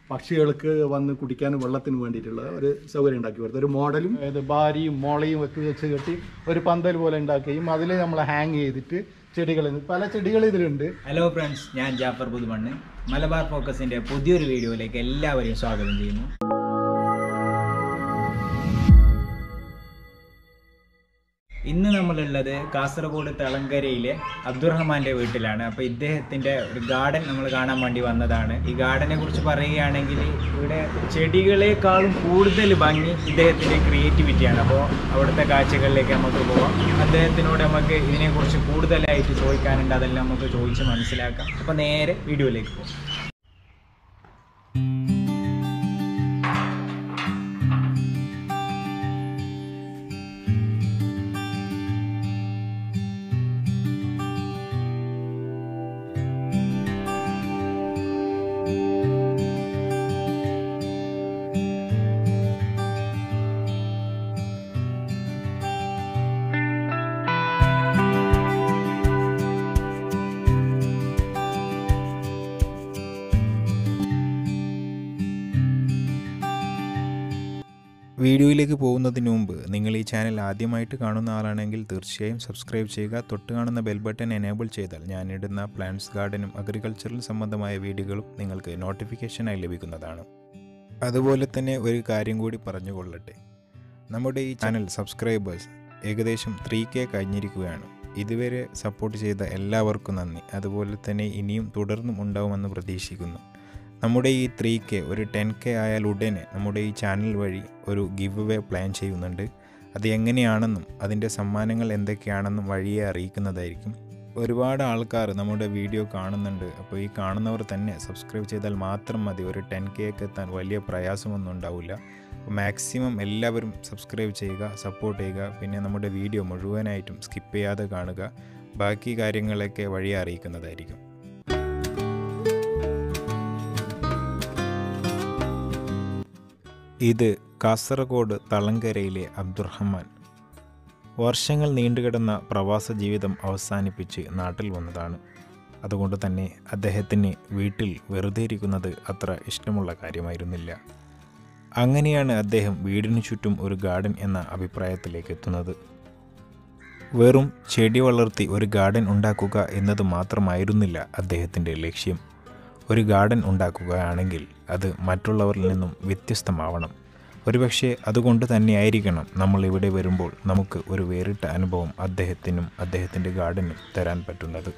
പക്ഷികൾക്ക് വന്ന് കുടിക്കാനും വെള്ളത്തിന് വേണ്ടിയിട്ടുള്ള ഒരു സൗകര്യം ഉണ്ടാക്കി കൊടുത്തു ഒരു മോഡലും ഇത് ഭാര്യയും മോളയും ഒക്കെ വെച്ച് കെട്ടി ഒരു പന്തൽ പോലെ ഉണ്ടാക്കുകയും അതിൽ നമ്മൾ ഹാങ് ചെയ്തിട്ട് ചെടികൾ പല ചെടികൾ ഇതിലുണ്ട് ഹലോ ഫ്രണ്ട്സ് ഞാൻ ജാഫർ പുതുമണ്ണ് മലബാർ ഫോക്കസിന്റെ പുതിയൊരു വീഡിയോയിലേക്ക് എല്ലാവരെയും സ്വാഗതം ചെയ്യുന്നു ഇന്ന് നമ്മളുള്ളത് കാസർഗോഡ് തളങ്കരയിലെ അബ്ദുറഹ്മാന്റെ വീട്ടിലാണ് അപ്പോൾ ഇദ്ദേഹത്തിന്റെ ഒരു ഗാർഡൻ നമ്മൾ കാണാൻ വേണ്ടി വന്നതാണ് ഈ ഗാർഡനെ കുറിച്ച് പറയുകയാണെങ്കിൽ ഇവിടെ ചെടികളെക്കാളും കൂടുതൽ ഭംഗി ഇദ്ദേഹത്തിന്റെ ക്രിയേറ്റിവിറ്റിയാണ് അപ്പോൾ അവിടുത്തെ കാഴ്ചകളിലേക്ക് നമുക്ക് പോവാം അദ്ദേഹത്തിനോട് നമുക്ക് ഇതിനെക്കുറിച്ച് കൂടുതലായിട്ട് ചോദിക്കാനുണ്ട് അതെല്ലാം നമുക്ക് ചോദിച്ച് മനസ്സിലാക്കാം അപ്പോൾ നേരെ വീഡിയോയിലേക്ക് പോകാം വീഡിയോയിലേക്ക് പോകുന്നതിന് മുമ്പ് നിങ്ങൾ ഈ ചാനൽ ആദ്യമായിട്ട് കാണുന്ന ആളാണെങ്കിൽ തീർച്ചയായും സബ്സ്ക്രൈബ് ചെയ്യുക തൊട്ട് കാണുന്ന ബെൽ ബട്ടൺ എനേബിൾ ചെയ്താൽ ഞാനിടുന്ന പ്ലാന്റ്സ് ഗാർഡനും അഗ്രികൾച്ചറൽ സംബന്ധമായ വീഡിയോകളും നിങ്ങൾക്ക് നോട്ടിഫിക്കേഷനായി ലഭിക്കുന്നതാണ് അതുപോലെ തന്നെ ഒരു കാര്യം കൂടി പറഞ്ഞുകൊള്ളട്ടെ നമ്മുടെ ഈ ചാനൽ സബ്സ്ക്രൈബേഴ്സ് ഏകദേശം ത്രീ കെ കഴിഞ്ഞിരിക്കുകയാണ് ഇതുവരെ സപ്പോർട്ട് ചെയ്ത എല്ലാവർക്കും നന്ദി അതുപോലെ തന്നെ ഇനിയും തുടർന്നും ഉണ്ടാവുമെന്ന് പ്രതീക്ഷിക്കുന്നു നമ്മുടെ ഈ ത്രീ കെ ഒരു ടെൻ കെ ആയാൽ ഉടനെ നമ്മുടെ ഈ ചാനൽ വഴി ഒരു ഗിവ് അവേ പ്ലാൻ ചെയ്യുന്നുണ്ട് അത് എങ്ങനെയാണെന്നും അതിൻ്റെ സമ്മാനങ്ങൾ എന്തൊക്കെയാണെന്നും വഴിയെ അറിയിക്കുന്നതായിരിക്കും ഒരുപാട് ആൾക്കാർ നമ്മുടെ വീഡിയോ കാണുന്നുണ്ട് അപ്പോൾ ഈ കാണുന്നവർ തന്നെ സബ്സ്ക്രൈബ് ചെയ്താൽ മാത്രം മതി ഒരു ടെൻ കെക്ക് എത്താൻ വലിയ പ്രയാസമൊന്നും ഉണ്ടാവില്ല മാക്സിമം എല്ലാവരും സബ്സ്ക്രൈബ് ചെയ്യുക സപ്പോർട്ട് ചെയ്യുക പിന്നെ നമ്മുടെ വീഡിയോ മുഴുവനായിട്ടും സ്കിപ്പ് ചെയ്യാതെ കാണുക ബാക്കി കാര്യങ്ങളൊക്കെ വഴിയെ അറിയിക്കുന്നതായിരിക്കും ഇത് കാസർഗോഡ് തളങ്കരയിലെ അബ്ദുറഹ്മാൻ വർഷങ്ങൾ നീണ്ടുകിടന്ന പ്രവാസ ജീവിതം അവസാനിപ്പിച്ച് നാട്ടിൽ വന്നതാണ് അതുകൊണ്ട് തന്നെ അദ്ദേഹത്തിന് വീട്ടിൽ വെറുതെ ഇരിക്കുന്നത് അത്ര ഇഷ്ടമുള്ള കാര്യമായിരുന്നില്ല അങ്ങനെയാണ് അദ്ദേഹം വീടിനു ചുറ്റും ഒരു ഗാർഡൻ എന്ന അഭിപ്രായത്തിലേക്ക് എത്തുന്നത് വെറും ചെടി വളർത്തി ഒരു ഗാർഡൻ ഉണ്ടാക്കുക എന്നത് മാത്രമായിരുന്നില്ല അദ്ദേഹത്തിൻ്റെ ലക്ഷ്യം ഒരു ഗാർഡൻ ഉണ്ടാക്കുകയാണെങ്കിൽ അത് മറ്റുള്ളവരിൽ നിന്നും വ്യത്യസ്തമാവണം ഒരുപക്ഷെ അതുകൊണ്ട് തന്നെയായിരിക്കണം നമ്മൾ ഇവിടെ വരുമ്പോൾ നമുക്ക് ഒരു വേറിട്ട അനുഭവം അദ്ദേഹത്തിനും അദ്ദേഹത്തിൻ്റെ ഗാർഡനും തരാൻ പറ്റുന്നത്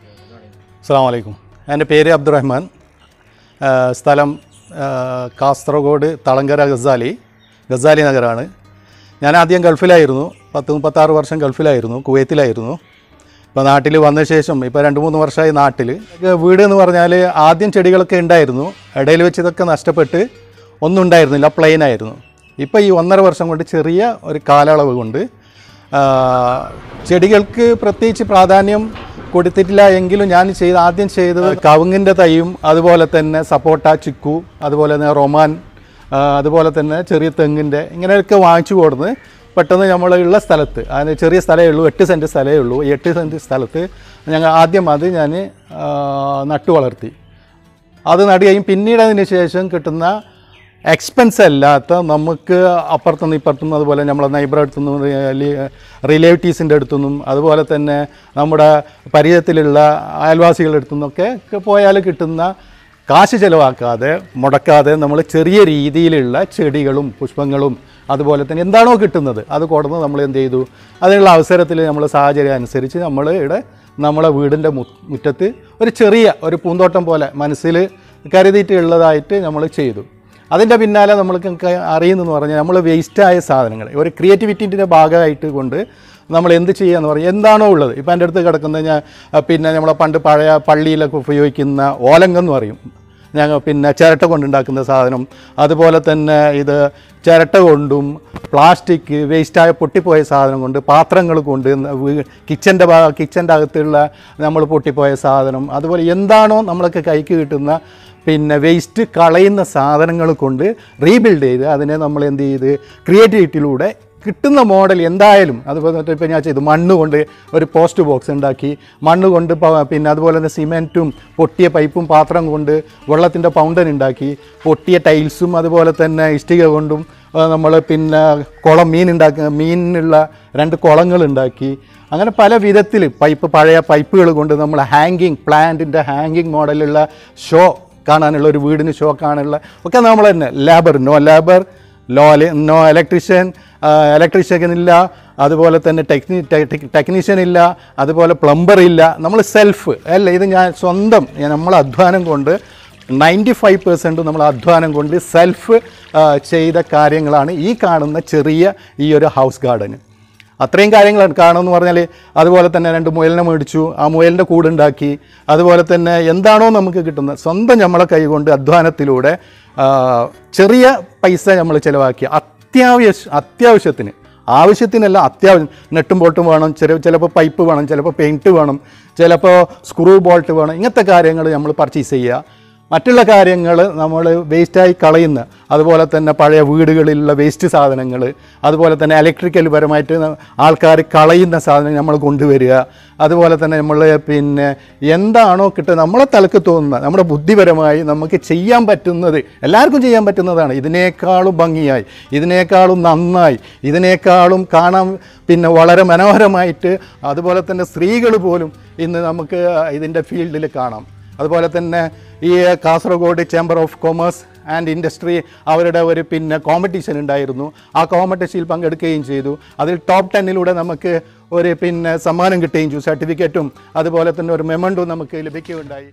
അസ്സാം വലൈക്കും എൻ്റെ പേര് അബ്ദുറഹ്മാൻ ആ, സ്ഥലം ആ, കാസർഗോഡ് തളങ്കര ഗസാലി ഗസാലി നഗരമാണ് ഞാൻ ആദ്യം ഗൾഫിലായിരുന്നു പത്ത് മുപ്പത്താറ് വർഷം ഗൾഫിലായിരുന്നു കുവൈത്തിലായിരുന്നു ഇപ്പോൾ നാട്ടിൽ വന്ന ശേഷം ഇപ്പോൾ രണ്ട് മൂന്ന് വർഷമായി നാട്ടിൽ വീട് എന്ന് പറഞ്ഞാൽ ആദ്യം ചെടികളൊക്കെ ഉണ്ടായിരുന്നു ഇടയിൽ വെച്ച് ഇതൊക്കെ നഷ്ടപ്പെട്ട് ഒന്നും ഉണ്ടായിരുന്നില്ല പ്ലെയിൻ ആയിരുന്നു ഇപ്പോൾ ഈ ഒന്നര വർഷം കൊണ്ട് ചെറിയ ഒരു കാലയളവ് കൊണ്ട് ആ, ചെടികൾക്ക് പ്രത്യേകിച്ച് പ്രാധാന്യം കൊടുത്തിട്ടില്ല എങ്കിലും ഞാൻ ചെയ്ത ആദ്യം ചെയ്തത് കവുങ്ങിൻ്റെ തൈയും അതുപോലെ തന്നെ സപ്പോട്ട ചിക്കു അതുപോലെ തന്നെ റൊമാൻ ആ, അതുപോലെ തന്നെ ചെറിയ തെങ്ങിൻ്റെ ഇങ്ങനെയൊക്കെ വാങ്ങിച്ചു കൊടുന്ന് പെട്ടെന്ന് നമ്മളുള്ള സ്ഥലത്ത് അതിന് ചെറിയ സ്ഥലമേ ഉള്ളൂ എട്ട് സെൻറ്റ് സ്ഥലമേ ഉള്ളൂ ഈ എട്ട് സെൻറ്റ് സ്ഥലത്ത് ഞങ്ങൾ ആദ്യം അത് ഞാൻ നട്ടു വളർത്തി അത് നടുകയും പിന്നീട് അതിന് ശേഷം കിട്ടുന്ന എക്സ്പെൻസ് അല്ലാത്ത നമുക്ക് അപ്പുറത്തുനിന്ന് ഇപ്പുറത്തുനിന്ന് അതുപോലെ നമ്മളെ നൈബർ അടുത്തുനിന്നും റിലേറ്റീവ്സിൻ്റെ അടുത്തുനിന്നും അതുപോലെ തന്നെ നമ്മുടെ പരിചയത്തിലുള്ള അയൽവാസികളുടെ അടുത്തുനിന്നൊക്കെ പോയാൽ കിട്ടുന്ന കാശ് ചിലവാക്കാതെ മുടക്കാതെ നമ്മൾ ചെറിയ രീതിയിലുള്ള ചെടികളും പുഷ്പങ്ങളും അതുപോലെ തന്നെ എന്താണോ കിട്ടുന്നത് അത് കൊടുന്ന് നമ്മൾ എന്ത് ചെയ്തു അതിനുള്ള അവസരത്തിൽ നമ്മൾ സാഹചര്യം അനുസരിച്ച് നമ്മൾ ഇവിടെ നമ്മളെ വീടിൻ്റെ മു മുറ്റത്ത് ഒരു ചെറിയ ഒരു പൂന്തോട്ടം പോലെ മനസ്സിൽ കരുതിയിട്ടുള്ളതായിട്ട് നമ്മൾ ചെയ്തു അതിൻ്റെ പിന്നാലെ നമ്മൾക്ക് അറിയുന്നതെന്ന് പറഞ്ഞാൽ നമ്മൾ വേസ്റ്റായ സാധനങ്ങൾ ഒരു ക്രിയേറ്റിവിറ്റിൻ്റെ ഭാഗമായിട്ട് കൊണ്ട് നമ്മൾ എന്ത് ചെയ്യാന്ന് പറഞ്ഞാൽ എന്താണോ ഉള്ളത് ഇപ്പം എൻ്റെ അടുത്ത് കിടക്കുന്ന ഞാൻ പിന്നെ നമ്മളെ പണ്ട് പഴയ പള്ളിയിലൊക്കെ ഉപയോഗിക്കുന്ന ഓലങ്കം എന്ന് പറയും ഞങ്ങൾ പിന്നെ ചിരട്ട കൊണ്ടുണ്ടാക്കുന്ന സാധനം അതുപോലെ തന്നെ ഇത് ചിരട്ട കൊണ്ടും പ്ലാസ്റ്റിക് വേസ്റ്റായ പൊട്ടിപ്പോയ സാധനം കൊണ്ട് പാത്രങ്ങൾ കൊണ്ട് കിച്ചൻ്റെ കിച്ചൻ്റെ അകത്തുള്ള നമ്മൾ പൊട്ടിപ്പോയ സാധനം അതുപോലെ എന്താണോ നമ്മളൊക്കെ കൈക്ക് കിട്ടുന്ന പിന്നെ വേസ്റ്റ് കളയുന്ന സാധനങ്ങൾ കൊണ്ട് റീബിൽഡ് ചെയ്ത് അതിനെ നമ്മൾ എന്ത് ചെയ്ത് ക്രിയേറ്റിവിറ്റിയിലൂടെ കിട്ടുന്ന മോഡൽ എന്തായാലും അതുപോലെ ഇപ്പോൾ ഞാൻ ചെയ്തു മണ്ണ് കൊണ്ട് ഒരു പോസ്റ്റ് ബോക്സ് ഉണ്ടാക്കി മണ്ണ് കൊണ്ട് പ- പിന്നെ അതുപോലെ തന്നെ സിമെൻറ്റും പൊട്ടിയ പൈപ്പും പാത്രം കൊണ്ട് വെള്ളത്തിൻ്റെ ഫൗണ്ടൻ ഉണ്ടാക്കി പൊട്ടിയ ടൈൽസും അതുപോലെ തന്നെ ഇഷ്ടിക കൊണ്ടും നമ്മൾ പിന്നെ കുളം മീൻ ഉണ്ടാക്കി മീനിനുള്ള രണ്ട് കുളങ്ങൾ ഉണ്ടാക്കി അങ്ങനെ പല വിധത്തിൽ പൈപ്പ് പഴയ പൈപ്പുകൾ കൊണ്ട് നമ്മൾ ഹാങ്കിങ് പ്ലാന്റിൻ്റെ ഹാങ്കിങ് മോഡലുള്ള ഷോ കാണാനുള്ള ഒരു വീടിന് ഷോ കാണാനുള്ള ഒക്കെ നമ്മൾ തന്നെ labour no labour low no electrician electrician ഇല്ല അതുപോലെ തന്നെ ടെക്നി ടെക്നീഷ്യൻ ഇല്ല അതുപോലെ പ്ലംബർ ഇല്ല നമ്മൾ സെൽഫ് അല്ല ഇത് ഞാൻ സ്വന്തം നമ്മൾ അധ്വാനം കൊണ്ട് നയൻറ്റി ഫൈവ് പെർസെൻറ്റ് നമ്മൾ അധ്വാനം കൊണ്ട് സെൽഫ് ചെയ്ത കാര്യങ്ങളാണ് ഈ കാണുന്ന ചെറിയ ഈ ഒരു ഹൗസ് ഗാർഡന് അത്രയും കാര്യങ്ങളാണ് കാണുമെന്ന് പറഞ്ഞാൽ അതുപോലെ തന്നെ രണ്ട് മുയലിനെ മേടിച്ചു ആ മുയലിൻ്റെ കൂടുണ്ടാക്കി അതുപോലെ തന്നെ എന്താണോ നമുക്ക് കിട്ടുന്നത് സ്വന്തം നമ്മളെ കൈകൊണ്ട് അധ്വാനത്തിലൂടെ ആ, ചെറിയ പൈസ നമ്മൾ ചിലവാക്കി അത്യാവശ്യ അത്യാവശ്യത്തിന് ആവശ്യത്തിനല്ല അത്യാവശ്യം നെട്ടും ബോൾട്ടും വേണം ചില ചിലപ്പോൾ പൈപ്പ് വേണം ചിലപ്പോൾ പെയിൻറ്റ് വേണം ചിലപ്പോൾ സ്ക്രൂ ബോൾട്ട് വേണം ഇങ്ങനത്തെ കാര്യങ്ങൾ നമ്മൾ പർച്ചേസ് ചെയ്യുക മറ്റുള്ള കാര്യങ്ങൾ നമ്മൾ വേസ്റ്റായി കളയുന്ന അതുപോലെ തന്നെ പഴയ വീടുകളിലുള്ള വേസ്റ്റ് സാധനങ്ങൾ അതുപോലെ തന്നെ ഇലക്ട്രിക്കൽ പരമായിട്ട് ആൾക്കാർ കളയുന്ന സാധനം നമ്മൾ കൊണ്ടുവരിക അതുപോലെ തന്നെ നമ്മൾ പിന്നെ എന്താണോ കിട്ടുക നമ്മളെ തലക്ക് തോന്നുന്ന നമ്മുടെ ബുദ്ധിപരമായി നമുക്ക് ചെയ്യാൻ പറ്റുന്നത് എല്ലാവർക്കും ചെയ്യാൻ പറ്റുന്നതാണ് ഇതിനേക്കാളും ഭംഗിയായി ഇതിനേക്കാളും നന്നായി ഇതിനേക്കാളും കാണാൻ പിന്നെ വളരെ മനോഹരമായിട്ട് അതുപോലെ തന്നെ സ്ത്രീകൾ പോലും ഇന്ന് നമുക്ക് ഇതിൻ്റെ ഫീൽഡിൽ കാണാം അതുപോലെ തന്നെ ഈ Kasaragod chamber of commerce and industry അവരുടെ ഒരു പിന്നെ കോമ്പറ്റീഷൻ ഉണ്ടായിരുന്നു ആ കോമ്പറ്റീഷനിൽ പങ്കെടുക്കുകയും ചെയ്തു അതിൽ ടോപ്പ് ടെന്നിലൂടെ നമുക്ക് ഒരു പിന്നെ സമ്മാനം കിട്ടുകയും ചെയ്തു സർട്ടിഫിക്കറ്റും അതുപോലെ തന്നെ ഒരു മെമൻഡും നമുക്ക് ലഭിക്കുകയുണ്ടായി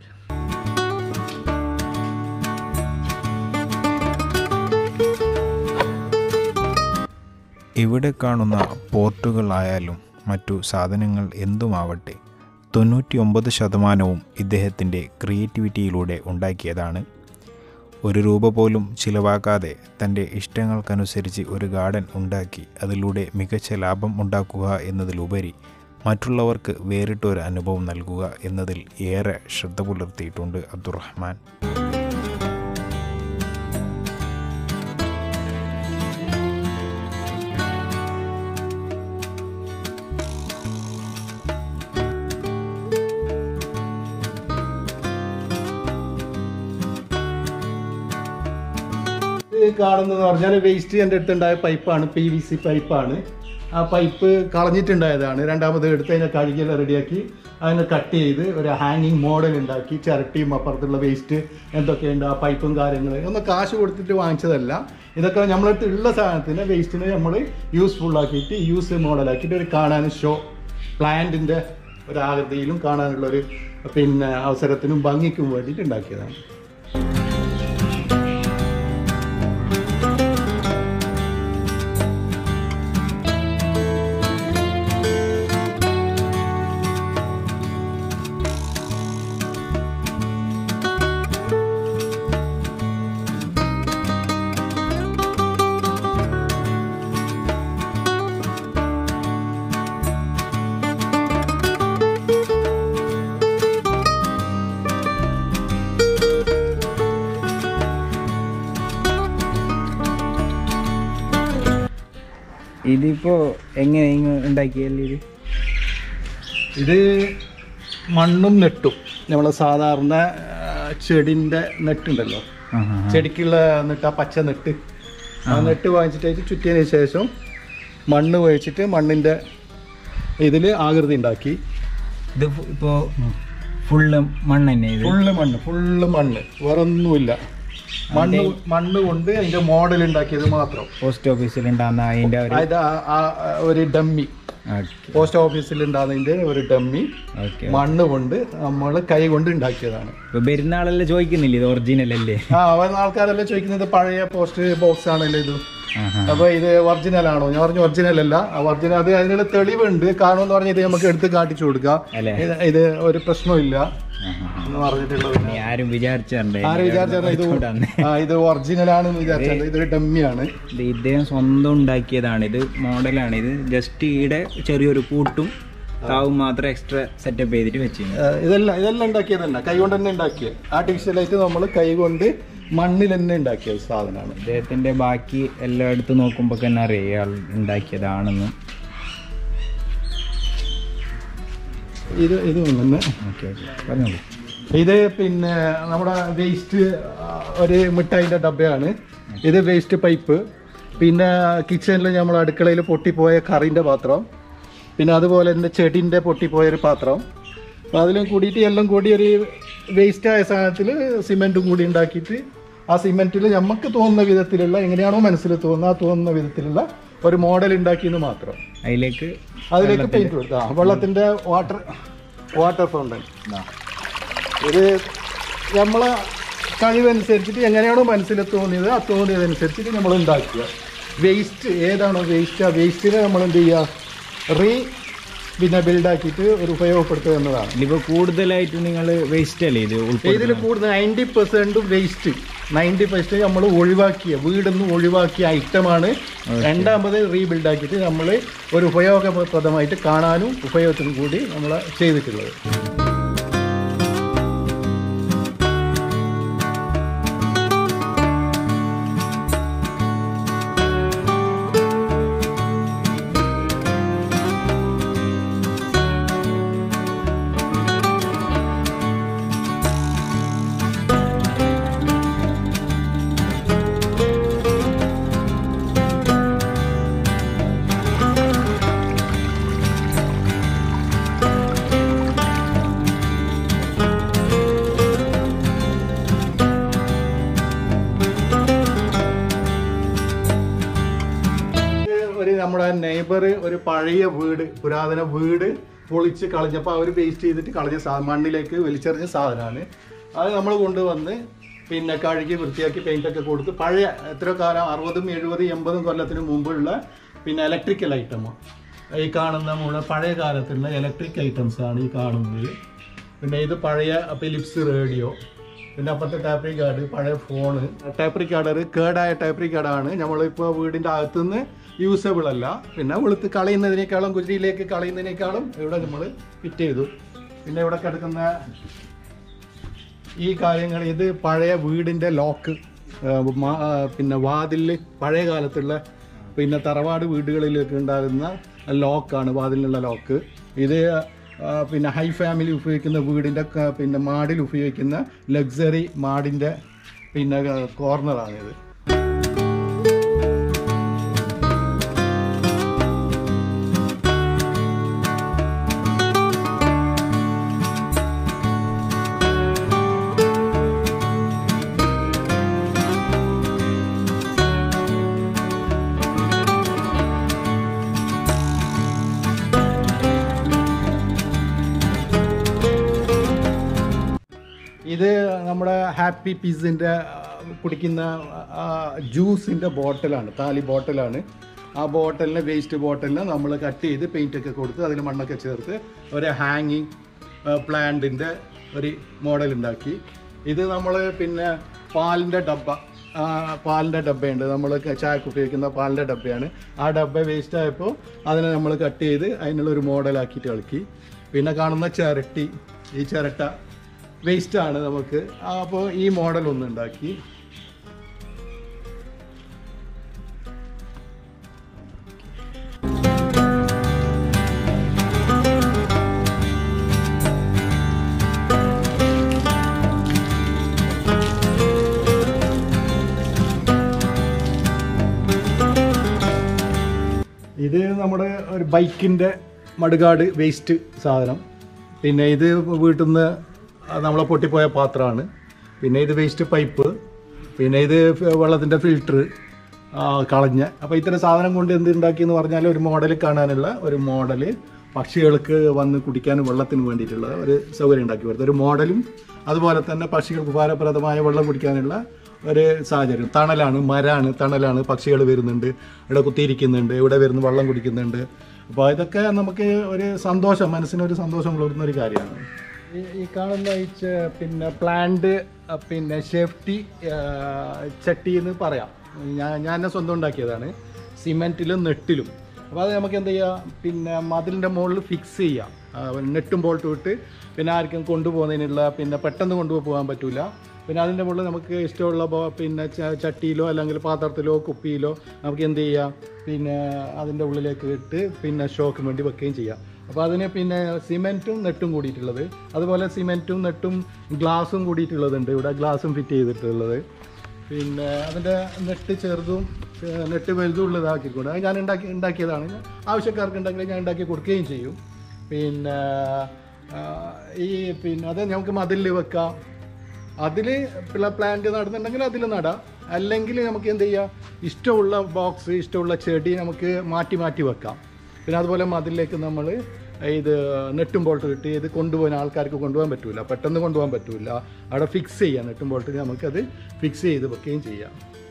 ഇവിടെ കാണുന്ന പോർട്ടുകളായാലും മറ്റു സാധനങ്ങൾ എന്തുമാവട്ടെ തൊണ്ണൂറ്റി ഒമ്പത് ശതമാനവും ഇദ്ദേഹത്തിൻ്റെ ക്രിയേറ്റിവിറ്റിയിലൂടെ ഉണ്ടാക്കിയതാണ് ഒരു രൂപ പോലും ചിലവാക്കാതെ തൻ്റെ ഇഷ്ടങ്ങൾക്കനുസരിച്ച് ഒരു ഗാർഡൻ ഉണ്ടാക്കി അതിലൂടെ മികച്ച ലാഭം ഉണ്ടാക്കുക എന്നതിലുപരി മറ്റുള്ളവർക്ക് വേറിട്ടൊരു അനുഭവം നൽകുക എന്നതിൽ ഏറെ ശ്രദ്ധ പുലർത്തിയിട്ടുണ്ട് അബ്ദുറഹ്മാൻ ഇത് കാണുന്നതെന്ന് പറഞ്ഞാൽ വേസ്റ്റ് എൻ്റെ അടുത്തുണ്ടായ പൈപ്പാണ് പി വി സി പൈപ്പാണ് ആ പൈപ്പ് കളഞ്ഞിട്ടുണ്ടായതാണ് രണ്ടാമത് എടുത്ത് അതിനെ കഴുകിയെല്ലാം റെഡിയാക്കി അതിനെ കട്ട് ചെയ്ത് ഒരു ഹാങ്ങിങ് മോഡൽ ഉണ്ടാക്കി ചിരട്ടിയും അപ്പുറത്തുള്ള വേസ്റ്റ് എന്തൊക്കെയുണ്ട് ആ പൈപ്പും കാര്യങ്ങൾ ഒന്നും കാശ് കൊടുത്തിട്ട് വാങ്ങിച്ചതല്ല ഇതൊക്കെ നമ്മളടുത്ത് ഉള്ള സാധനത്തിന് വേസ്റ്റിനെ നമ്മൾ യൂസ്ഫുൾ ആക്കിയിട്ട് യൂസ് മോഡലാക്കിയിട്ട് ഒരു കാണാൻ ഷോ പ്ലാന്റിൻ്റെ ഒരു ആകൃതിയിലും കാണാനുള്ള ഒരു പിന്നെ അവസരത്തിനും ഭംഗിക്കും വേണ്ടിയിട്ട് ഉണ്ടാക്കിയതാണ് ഇതിപ്പോ എങ്ങനെ ഇങ്ങ് ഉണ്ടാക്കിയല്ലേ ഇത് ഇത് മണ്ണും നെട്ടും നമ്മൾ സാധാരണ ചെടിൻ്റെ നെട്ടുണ്ടല്ലോ ചെടിക്കുള്ള നെട്ട് ആ പച്ച നെട്ട് ആ നെട്ട് വാങ്ങിച്ചിട്ട് ചുറ്റിയതിന് ശേഷം മണ്ണ് ഒഴിച്ചിട്ട് മണ്ണിൻ്റെ ഇതിൽ ആകൃതി ഉണ്ടാക്കി ഇത് ഫു- ഇപ്പോ ഫുള്ള് മണ്ണ് തന്നെ ഇത് ഫുള്ള് മണ്ണ് ഫുള്ള് മണ്ണ് വേറൊന്നുമില്ല മണ്ണ് മണ്ണ് കൊണ്ട് അതിൻ്റെ മോഡൽ ഉണ്ടാക്കിയത് മാത്രം പോസ്റ്റ് ഓഫീസിൽ ഉണ്ടാകുന്ന അതിന്റെ ഒരു അത് ആ- ആ ഒരു ഡമ്മി ഓക്കെ പോസ്റ്റ് ഓഫീസിൽ ഉണ്ടാകുന്നതിൻ്റെ ഒരു ഡമ്മി ഓക്കെ മണ്ണ് കൊണ്ട് നമ്മൾ കൈ കൊണ്ട് ഉണ്ടാക്കിയതാണ് ഇപ്പൊ പെരുന്നാളെല്ലാം ചോദിക്കുന്നില്ല ഇത് ഒറിജിനൽ അല്ലേ ആ അവൻ ആൾക്കാരെല്ലാം ചോദിക്കുന്നത് പഴയ പോസ്റ്റ് ബോക്സ് ആണല്ലോ ഇത് ആഹാ. അപ്പൊ ഇത് ഒറിജിനൽ ആണോ ഞാൻ പറഞ്ഞു ഒറിജിനൽ അല്ല ഒറിജിനൽ അത് അതിനുള്ള തെളിവുണ്ട് കാണുമെന്ന് പറഞ്ഞ് ഇത് നമുക്ക് എടുത്ത് കാട്ടിച്ചു കൊടുക്കാം അല്ലേ? ഇത് ഇത് ഒരു പ്രശ്നമില്ല എന്ന് പറഞ്ഞിട്ടുള്ളത് നീ ആരും വിചാരിച്ചേ ആര് വിചാരിച്ചാൽ ഇത് ആ ഇത് ഒറിജിനൽ ആണെന്ന് വിചാരിച്ചാൽ ഇതൊരു ഡമ്മിയാണ് ഇത് ഇദ്ദേഹം സ്വന്തം ഉണ്ടാക്കിയതാണ് ഇത് മോഡലാണ് ഇത് ജസ്റ്റ് ഈടെ ചെറിയൊരു പൂട്ടും താവും മാത്രം എക്സ്ട്രാ സെറ്റപ്പ് ചെയ്തിട്ട് വെച്ചിരുന്നു ഏഹ് ഇതെല്ലാം ഇതെല്ലാം ഉണ്ടാക്കിയത് തന്നെ കൈ കൊണ്ട് തന്നെ ഉണ്ടാക്കിയ ആർട്ടിഫിഷ്യലായിട്ട് നമ്മൾ കൈ കൊണ്ട് മണ്ണിൽ തന്നെ ഉണ്ടാക്കിയ ഒരു സാധനമാണ് അദ്ദേഹത്തിന്റെ ബാക്കി എല്ലാം എടുത്ത് നോക്കുമ്പോൾ തന്നെ അറിയാം ഇയാൾ ഉണ്ടാക്കിയതാണെന്ന് ഇത് ഇത് തന്നെ ഓക്കെ ഓക്കെ പറഞ്ഞോളൂ ഇത് പിന്നെ നമ്മുടെ വേസ്റ്റ് ഒരു മിഠായിൻ്റെ ഡബ്ബയാണ് ഇത് വേസ്റ്റ് പൈപ്പ് പിന്നെ കിച്ചണിൽ നമ്മൾ അടുക്കളയിൽ പൊട്ടിപ്പോയ കറിൻ്റെ പാത്രം പിന്നെ അതുപോലെ തന്നെ ചെടിൻ്റെ പൊട്ടിപ്പോയ ഒരു പാത്രം അപ്പോൾ അതിലും കൂടിയിട്ട് എല്ലാം കൂടി ഒരു വേസ്റ്റ് ആയ സാധനത്തിൽ സിമെൻറ്റും കൂടി ഉണ്ടാക്കിയിട്ട് ആ സിമെൻറ്റിൽ നമുക്ക് തോന്നുന്ന വിധത്തിലുള്ള എങ്ങനെയാണോ മനസ്സിൽ തോന്നുന്നത് ആ തോന്നുന്ന വിധത്തിലുള്ള ഒരു മോഡൽ ഉണ്ടാക്കിയെന്ന് മാത്രം അതിലേക്ക് അതിലേക്ക് പെയിന്റ് കൊടുക്കുക ആ, വെള്ളത്തിന്റെ വാട്ടർ വാട്ടർ ഫൗണ്ടൻ ഇത് നമ്മളെ കഴിവനുസരിച്ചിട്ട് എങ്ങനെയാണോ മനസ്സിൽ തോന്നിയത് ആ തോന്നിയതനുസരിച്ചിട്ട് നമ്മൾ ഉണ്ടാക്കുക വേസ്റ്റ് ഏതാണോ വേസ്റ്റ് ആ വേസ്റ്റിനെ നമ്മൾ എന്ത് ചെയ്യുക റീ പിന്നെ ബിൽഡാക്കിയിട്ട് ഒരു ഉപയോഗപ്പെടുത്തുക എന്നതാണ് ഇതിപ്പോ കൂടുതലായിട്ട് നിങ്ങൾ വേസ്റ്റ് അല്ലേ ഇത് ഇതിൽ ഉൾപ്പെടുത്തുന്നത് കൂടുതൽ നയൻറ്റി പെർസെൻറ്റും വേസ്റ്റ് നയൻറ്റി പെർസെൻറ്റ് നമ്മൾ ഒഴിവാക്കിയ വീടിന്ന് ഒഴിവാക്കിയ ഐറ്റമാണ് രണ്ടാമത് റീബിൽഡ് ആക്കിയിട്ട് നമ്മൾ ഒരു ഉപയോഗപ്രദമായിട്ട് കാണാനും ഉപയോഗത്തിനും കൂടി നമ്മൾ ചെയ്തിട്ടുള്ളത് ഒരു നമ്മുടെ നെയ്ബർ ഒരു പഴയ വീട് പുരാതന വീട് പൊളിച്ച് കളഞ്ഞപ്പോൾ അവർ വേസ്റ്റ് ചെയ്തിട്ട് കളഞ്ഞ സാ മണ്ണിലേക്ക് വലിച്ചെറിഞ്ഞ സാധനമാണ് അത് നമ്മൾ കൊണ്ടുവന്ന് പിന്നെ കഴുകി വൃത്തിയാക്കി പെയിൻ്റൊക്കെ കൊടുത്ത് പഴയ എത്ര കാലം അറുപതും എഴുപതും എൺപതും കൊല്ലത്തിന് മുമ്പുള്ള പിന്നെ ഇലക്ട്രിക്കൽ ഐറ്റം ഈ കാണുന്ന മുഴുവൻ പഴയ കാലത്തുള്ള ഇലക്ട്രിക് ഐറ്റംസ് ആണ് ഈ കാണുന്നത് പിന്നെ ഇത് പഴയ ഫിലിപ്സ് റേഡിയോ പിന്നെ അപ്പുറത്തെ ടാപ്പ് കാർഡ് പഴയ ഫോണ് ടാപ്പ് റിക്കാർഡർ കേടായ ടാപ്പ് റിക്കാർഡാണ് നമ്മളിപ്പോൾ വീടിൻ്റെ അകത്തുനിന്ന് യൂസബിൾ അല്ല പിന്നെ വെളുത്ത് കളയുന്നതിനേക്കാളും കുതിരയിലേക്ക് കളയുന്നതിനേക്കാളും ഇവിടെ നമ്മൾ ഫിറ്റ് ചെയ്തു പിന്നെ ഇവിടെ കിടക്കുന്ന ഈ കാര്യങ്ങൾ ഇത് പഴയ വീടിൻ്റെ ലോക്ക് പിന്നെ വാതിലിൽ പഴയ കാലത്തുള്ള പിന്നെ തറവാട് വീടുകളിലൊക്കെ ഉണ്ടാകുന്ന ലോക്കാണ് വാതിലിനുള്ള ലോക്ക് ഇത് ആ, പിന്നെ ഹൈ ഫാമിലി ഉപയോഗിക്കുന്ന വീടിൻ്റെ ക- പിന്നെ മാടിൽ ഉപയോഗിക്കുന്ന ലക്സറി മാടിൻ്റെ പിന്നെ കോർണറാണിത് ഇത് നമ്മുടെ ഹാപ്പി പിസിൻ്റെ കുടിക്കുന്ന ജ്യൂസിൻ്റെ ബോട്ടിലാണ് താലി ബോട്ടിലാണ് ആ ബോട്ടലിനെ വേസ്റ്റ് ബോട്ടലിനെ നമ്മൾ കട്ട് ചെയ്ത് പെയിൻ്റ് ഒക്കെ കൊടുത്ത് അതിൽ മണ്ണൊക്കെ ചേർത്ത് ഒരു ഹാങ്ങിങ് പ്ലാന്റിൻ്റെ ഒരു മോഡൽ ഉണ്ടാക്കി ഇത് നമ്മൾ പിന്നെ പാലിൻ്റെ ഡബ്ബ ആ, പാലിൻ്റെ ഡബ്ബയുണ്ട് നമ്മൾ ചായക്ക് ഉപയോഗിക്കുന്ന പാലിൻ്റെ ഡബ്ബയാണ് ആ ഡബ്ബ വേസ്റ്റ് ആയപ്പോൾ അതിനെ നമ്മൾ കട്ട് ചെയ്ത് അതിനുള്ള ഒരു മോഡലാക്കിയിട്ട് കളിക്കി പിന്നെ കാണുന്ന ചിരട്ടി ഈ ചിരട്ട വേസ്റ്റ് ആണ് നമുക്ക് അപ്പോൾ ഈ മോഡൽ ഒന്ന് ഉണ്ടാക്കി ഇത് നമ്മുടെ ഒരു ബൈക്കിൻ്റെ മടുകാട് വേസ്റ്റ് സാധനം പിന്നെ ഇത് വീട്ടിൽ നിന്ന് നമ്മളെ പൊട്ടിപ്പോയ പാത്രമാണ് പിന്നെ ഇത് വേസ്റ്റ് പൈപ്പ് പിന്നെ ഇത് വെള്ളത്തിൻ്റെ ഫിൽറ്റർ കളഞ്ഞ അപ്പോൾ ഇത്തരം സാധനം കൊണ്ട് എന്ത് ഉണ്ടാക്കിയെന്ന് പറഞ്ഞാൽ ഒരു മോഡൽ കാണാനുള്ള ഒരു മോഡൽ പക്ഷികൾക്ക് വന്ന് കുടിക്കാനും വെള്ളത്തിന് വേണ്ടിയിട്ടുള്ള ഒരു സൗകര്യം ഉണ്ടാക്കി കൊടുത്തു ഒരു മോഡലും അതുപോലെ തന്നെ പക്ഷികൾക്ക് ഉപകാരപ്രദമായ വെള്ളം കുടിക്കാനുള്ള ഒരു സാഹചര്യം തണലാണ് മരാണ് തണലാണ് പക്ഷികൾ വരുന്നുണ്ട് ഇവിടെ കുത്തിയിരിക്കുന്നുണ്ട് ഇവിടെ വരുന്ന വെള്ളം കുടിക്കുന്നുണ്ട് അപ്പോൾ ഇതൊക്കെ നമുക്ക് ഒരു സന്തോഷം മനസ്സിനൊരു സന്തോഷം കൊടുക്കുന്ന ഒരു കാര്യമാണ് ഈ- ഈ കാണുന്ന ഈ ചെ- പിന്നെ പ്ലാന്റ് പിന്നെ സേഫ്റ്റി ചട്ടി എന്ന് പറയാം ഞാൻ ഞാൻ തന്നെ സ്വന്തം ഉണ്ടാക്കിയതാണ് സിമെൻറ്റിലും നെട്ടിലും അപ്പോൾ അത് നമുക്ക് എന്ത് ചെയ്യാം പിന്നെ മതിലിൻ്റെ മുകളിൽ ഫിക്സ് ചെയ്യാം ആ, നെട്ടും ബോൾട്ടും ഇട്ട് പിന്നെ ആർക്കും കൊണ്ടുപോകുന്നതിനുള്ള പിന്നെ പെട്ടെന്ന് കൊണ്ടുപോകാൻ പറ്റില്ല പിന്നെ അതിൻ്റെ മുകളിൽ നമുക്ക് ഇഷ്ടമുള്ള ബോ- പിന്നെ ച- ചട്ടിയിലോ അല്ലെങ്കിൽ പാത്രത്തിലോ കുപ്പിയിലോ നമുക്ക് എന്ത് ചെയ്യാം പിന്നെ അതിൻ്റെ ഉള്ളിലേക്ക് ഇട്ട് പിന്നെ ഷോക്ക് വേണ്ടി വെക്കുകയും ചെയ്യാം അപ്പോൾ അതിന് പിന്നെ സിമെൻറ്റും നെട്ടും കൂടിയിട്ടുള്ളത് അതുപോലെ സിമെൻറ്റും നെട്ടും ഗ്ലാസും കൂടിയിട്ടുള്ളതുണ്ട് ഇവിടെ ഗ്ലാസും ഫിറ്റ് ചെയ്തിട്ടുള്ളത് പിന്നെ അതിൻ്റെ നെട്ട് ചെറുതും ഏഹ് നെട്ട് വലുതും ഉള്ളതാക്കിക്കൊണ്ട് അത് ഞാൻ ഉണ്ടാക്കി ഉണ്ടാക്കിയതാണ് ആവശ്യക്കാർക്ക് ഉണ്ടെങ്കിൽ ഞാൻ ഉണ്ടാക്കി കൊടുക്കുകയും ചെയ്യും പിന്നെ ആ, ഈ പിന്നെ അത് നമുക്ക് മതിലിൽ വെക്കാം അതിൽ പ്ലാന്റ് നടുന്നുണ്ടെങ്കിൽ അതിൽ നടാം അല്ലെങ്കിൽ നമുക്ക് എന്ത് ചെയ്യാം ഇഷ്ടമുള്ള ബോക്സ് ഇഷ്ടമുള്ള ചെടി നമുക്ക് മാറ്റി മാറ്റി വെക്കാം പിന്നെ അതുപോലെ മതിലിലേക്ക് നമ്മൾ ഇത് നെട്ടും ബോൾട്ട് കിട്ടി ഇത് കൊണ്ടുപോകാൻ ആൾക്കാർക്ക് കൊണ്ടുപോകാൻ പറ്റില്ല പെട്ടെന്ന് കൊണ്ടുപോകാൻ പറ്റില്ല അവിടെ ഫിക്സ് ചെയ്യാം നെട്ടും ബോൾട്ട് നമുക്കത് ഫിക്സ് ചെയ്ത് വെക്കുകയും ചെയ്യാം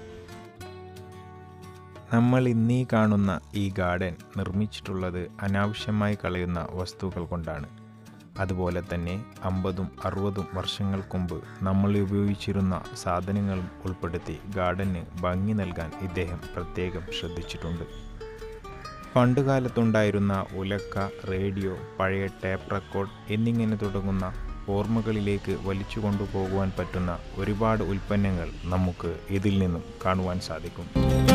നമ്മൾ ഇന്നീ കാണുന്ന ഈ ഗാർഡൻ നിർമ്മിച്ചിട്ടുള്ളത് അനാവശ്യമായി കളയുന്ന വസ്തുക്കൾ കൊണ്ടാണ് അതുപോലെ തന്നെ അമ്പതും അറുപതും വർഷങ്ങൾക്ക് മുമ്പ് നമ്മൾ ഉപയോഗിച്ചിരുന്ന സാധനങ്ങളും ഉൾപ്പെടുത്തി ഗാർഡന് ഭംഗി നൽകാൻ ഇദ്ദേഹം പ്രത്യേകം ശ്രദ്ധിച്ചിട്ടുണ്ട് പണ്ടുകാലത്തുണ്ടായിരുന്ന ഉലക്ക റേഡിയോ പഴയ ടേപ്പ് റെക്കോർഡ് എന്നിങ്ങനെ തുടങ്ങുന്ന ഓർമ്മകളിലേക്ക് വലിച്ചു കൊണ്ടുപോകുവാൻ പറ്റുന്ന ഒരുപാട് ഉൽപ്പന്നങ്ങൾ നമുക്ക് ഇതിൽ നിന്നും കാണുവാൻ സാധിക്കും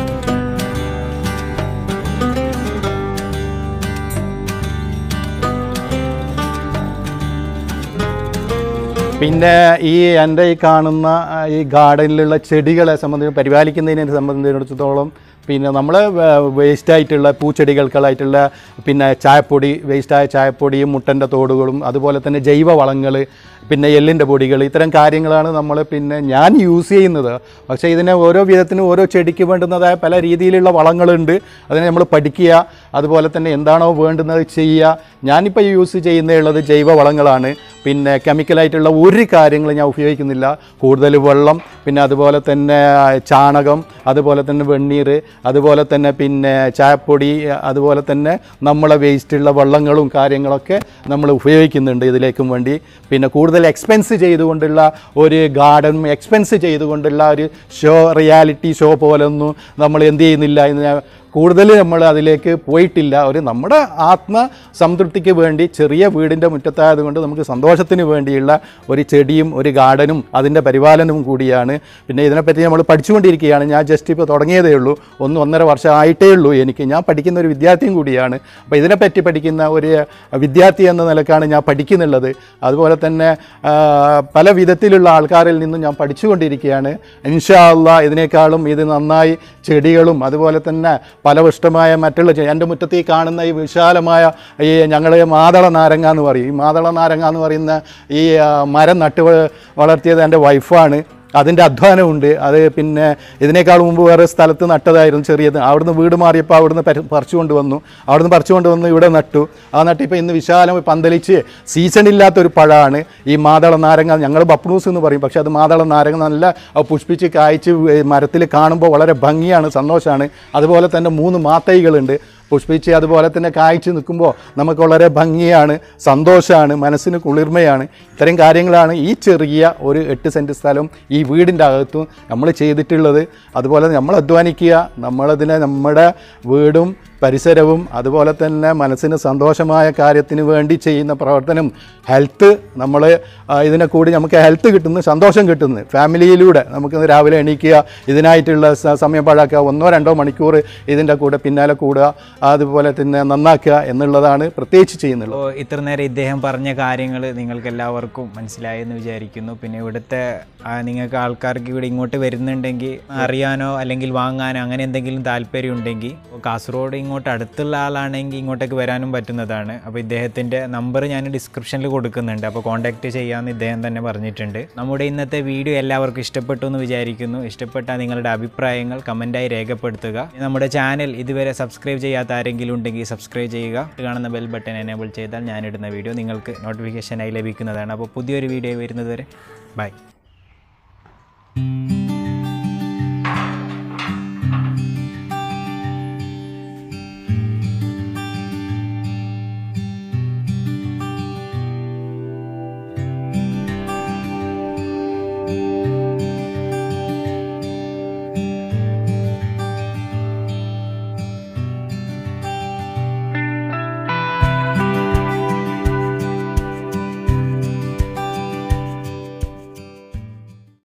പിന്നെ ഈ എൻ്റെ ഈ കാണുന്ന ആ, ഈ ഗാർഡനിലുള്ള ചെടികളെ സംബന്ധിച്ച് പരിപാലിക്കുന്നതിനെ സംബന്ധിച്ചിടത്തോളം പിന്നെ നമ്മൾ വേസ്റ്റ് ആയിട്ടുള്ള പൂച്ചെടികൾക്കായിട്ടുള്ള പിന്നെ ചായപ്പൊടി വേസ്റ്റായ ചായപ്പൊടിയും മുട്ടൻ്റെ തോടുകളും അതുപോലെ തന്നെ ജൈവ വളങ്ങൾ പിന്നെ എല്ലിൻ്റെ പൊടികൾ ഇത്തരം കാര്യങ്ങളാണ് നമ്മൾ പിന്നെ ഞാൻ യൂസ് ചെയ്യുന്നത് പക്ഷേ ഇതിനെ ഓരോ വിധത്തിനും ഓരോ ചെടിക്ക് വേണ്ടുന്നതായ പല രീതിയിലുള്ള വളങ്ങളുണ്ട് അതിനെ നമ്മൾ പഠിക്കുക അതുപോലെ തന്നെ എന്താണോ വേണ്ടുന്നത് ചെയ്യുക ഞാനിപ്പോൾ യൂസ് ചെയ്യുന്നതുള്ളത് ജൈവ വളങ്ങളാണ് പിന്നെ കെമിക്കലായിട്ടുള്ള ഒരു കാര്യങ്ങളും ഞാൻ ഉപയോഗിക്കുന്നില്ല കൂടുതൽ വെള്ളം പിന്നെ അതുപോലെ തന്നെ ചാണകം അതുപോലെ തന്നെ വെണ്ണീർ അതുപോലെ തന്നെ പിന്നെ ചായപ്പൊടി അതുപോലെ തന്നെ നമ്മളെ വേസ്റ്റുള്ള വെള്ളങ്ങളും കാര്യങ്ങളൊക്കെ നമ്മൾ ഉപയോഗിക്കുന്നുണ്ട് ഇതിലേക്കും വേണ്ടി പിന്നെ കൂടുതൽ എക്സ്പെൻസ് ചെയ്തുകൊണ്ടുള്ള ഒരു ഗാർഡൻ എക്സ്പെൻസ് ചെയ്തുകൊണ്ടുള്ള ഒരു ഷോ റിയാലിറ്റി ഷോ പോലൊന്നും നമ്മൾ എന്ത് ചെയ്യുന്നില്ല എന്ന് ഞാൻ കൂടുതൽ നമ്മൾ അതിലേക്ക് പോയിട്ടില്ല ഒരു നമ്മുടെ ആത്മസംതൃപ്തിക്ക് വേണ്ടി ചെറിയ വീടിൻ്റെ മുറ്റത്തായതുകൊണ്ട് നമുക്ക് സന്തോഷത്തിന് വേണ്ടിയുള്ള ഒരു ചെടിയും ഒരു ഗാർഡനും അതിൻ്റെ പരിപാലനവും കൂടിയാണ് പിന്നെ ഇതിനെപ്പറ്റി നമ്മൾ പഠിച്ചുകൊണ്ടിരിക്കുകയാണ് ഞാൻ ജസ്റ്റ് ഇപ്പോൾ തുടങ്ങിയതേ ഉള്ളൂ ഒന്ന് ഒന്നര വർഷം ആയിട്ടേ ഉള്ളൂ എനിക്ക് ഞാൻ പഠിക്കുന്ന ഒരു വിദ്യാർത്ഥിയും കൂടിയാണ് അപ്പോൾ ഇതിനെപ്പറ്റി പഠിക്കുന്ന ഒരു വിദ്യാർത്ഥി എന്ന നിലക്കാണ് ഞാൻ പഠിക്കുന്നുള്ളത് അതുപോലെ തന്നെ ആ, പല വിധത്തിലുള്ള ആൾക്കാരിൽ നിന്നും ഞാൻ പഠിച്ചുകൊണ്ടിരിക്കുകയാണ് ഇൻഷാ അള്ളാ ഇതിനേക്കാളും ഇത് നന്നായി ചെടികളും അതുപോലെ തന്നെ ഫലപുഷ്ടമായ മറ്റുള്ള ചെ- എൻ്റെ മുറ്റത്ത് ഈ കാണുന്ന ഈ വിശാലമായ ഈ ഞങ്ങൾ മാതള നാരങ്ങ എന്ന് പറയും ഈ മാതള നാരങ്ങ എന്ന് പറയുന്ന ഈ ആ, മരം നട്ട് വ- വളർത്തിയത് എൻ്റെ വൈഫാണ് അതിൻ്റെ അധ്വാനമുണ്ട് അത് പിന്നെ ഇതിനേക്കാൾ മുമ്പ് വേറെ സ്ഥലത്ത് നട്ടതായിരുന്നു ചെറിയത് അവിടുന്ന് വീട് മാറിയപ്പോൾ അവിടുന്ന് പരി- പറിച്ചു കൊണ്ടുവന്നു അവിടുന്ന് പറിച്ചു കൊണ്ടുവന്ന് ഇവിടെ നട്ടു ആ നട്ടിപ്പോൾ ഇന്ന് വിശാലമായി പന്തലിച്ച് സീസൺ ഇല്ലാത്തൊരു പഴമാണ് ഈ മാതള നാരങ്ങ ഞങ്ങൾ ബപ്നൂസ് എന്ന് പറയും പക്ഷേ അത് മാതള നാരങ്ങ നല്ല ആ പുഷ്പിച്ച് കായ്ച്ച് മരത്തിൽ കാണുമ്പോൾ വളരെ ഭംഗിയാണ് സന്തോഷമാണ് അതുപോലെ തന്നെ മൂന്ന് മാത്തൈകളുണ്ട് പുഷ്പിച്ച് അതുപോലെ തന്നെ കായ്ച്ച് നിൽക്കുമ്പോൾ നമുക്ക് വളരെ ഭംഗിയാണ് സന്തോഷമാണ് മനസ്സിന് കുളിർമയാണ് ഇത്തരം കാര്യങ്ങളാണ് ഈ ചെറിയ ഒരു എട്ട് സെൻറ്റ് സ്ഥലം ഈ വീടിൻ്റെ അകത്തും നമ്മൾ ചെയ്തിട്ടുള്ളത് അതുപോലെ നമ്മൾ അധ്വാനിക്കുക നമ്മളതിനെ നമ്മുടെ വീടും പരിസരവും അതുപോലെ തന്നെ മനസ്സിന് സന്തോഷമായ കാര്യത്തിന് വേണ്ടി ചെയ്യുന്ന പ്രവർത്തനം ഹെൽത്ത് നമ്മൾ ഇതിനെ കൂടി നമുക്ക് ഹെൽത്ത് കിട്ടുന്നു സന്തോഷം കിട്ടുന്നു ഫാമിലിയിലൂടെ നമുക്ക് രാവിലെ എണീക്കുക ഇതിനായിട്ടുള്ള സ- സമയം പാഴാക്കുക ഒന്നോ രണ്ടോ മണിക്കൂർ ഇതിൻ്റെ കൂടെ പിന്നാലെ കൂടുക അതുപോലെ തന്നെ നന്നാക്കുക എന്നുള്ളതാണ് പ്രത്യേകിച്ച് ചെയ്യുന്നുള്ളത് അപ്പോൾ ഇത്ര നേരം ഇദ്ദേഹം പറഞ്ഞ കാര്യങ്ങൾ നിങ്ങൾക്ക് എല്ലാവർക്കും മനസ്സിലായി എന്ന് വിചാരിക്കുന്നു പിന്നെ ഇവിടുത്തെ ആ, നിങ്ങൾക്ക് ആൾക്കാർക്ക് ഇവിടെ ഇങ്ങോട്ട് വരുന്നുണ്ടെങ്കിൽ അറിയാനോ അല്ലെങ്കിൽ വാങ്ങാനോ അങ്ങനെ എന്തെങ്കിലും താല്പര്യം ഉണ്ടെങ്കിൽ കാസർഗോഡ് ഇങ്ങോട്ട് അടുത്തുള്ള ആളാണെങ്കിൽ ഇങ്ങോട്ടേക്ക് വരാനും പറ്റുന്നതാണ് അപ്പോൾ ഇദ്ദേഹത്തിൻ്റെ നമ്പർ ഞാൻ ഡിസ്ക്രിപ്ഷനിൽ കൊടുക്കുന്നുണ്ട് അപ്പോൾ കോൺടാക്റ്റ് ചെയ്യാമെന്ന് ഇദ്ദേഹം തന്നെ പറഞ്ഞിട്ടുണ്ട് നമ്മുടെ ഇന്നത്തെ വീഡിയോ എല്ലാവർക്കും ഇഷ്ടപ്പെട്ടു എന്ന് വിചാരിക്കുന്നു ഇഷ്ടപ്പെട്ട നിങ്ങളുടെ അഭിപ്രായങ്ങൾ കമൻറ്റായി രേഖപ്പെടുത്തുക നമ്മുടെ ചാനൽ ഇതുവരെ സബ്സ്ക്രൈബ് ചെയ്യാത്ത ആരെങ്കിലും ഉണ്ടെങ്കിൽ സബ്സ്ക്രൈബ് ചെയ്യുക ഇത് കാണുന്ന ബെൽ ബട്ടൺ എനേബിൾ ചെയ്താൽ ഞാനിടുന്ന വീഡിയോ നിങ്ങൾക്ക് നോട്ടിഫിക്കേഷനായി ലഭിക്കുന്നതാണ് അപ്പോൾ പുതിയൊരു വീഡിയോ വരുന്നത് വരെ ബൈ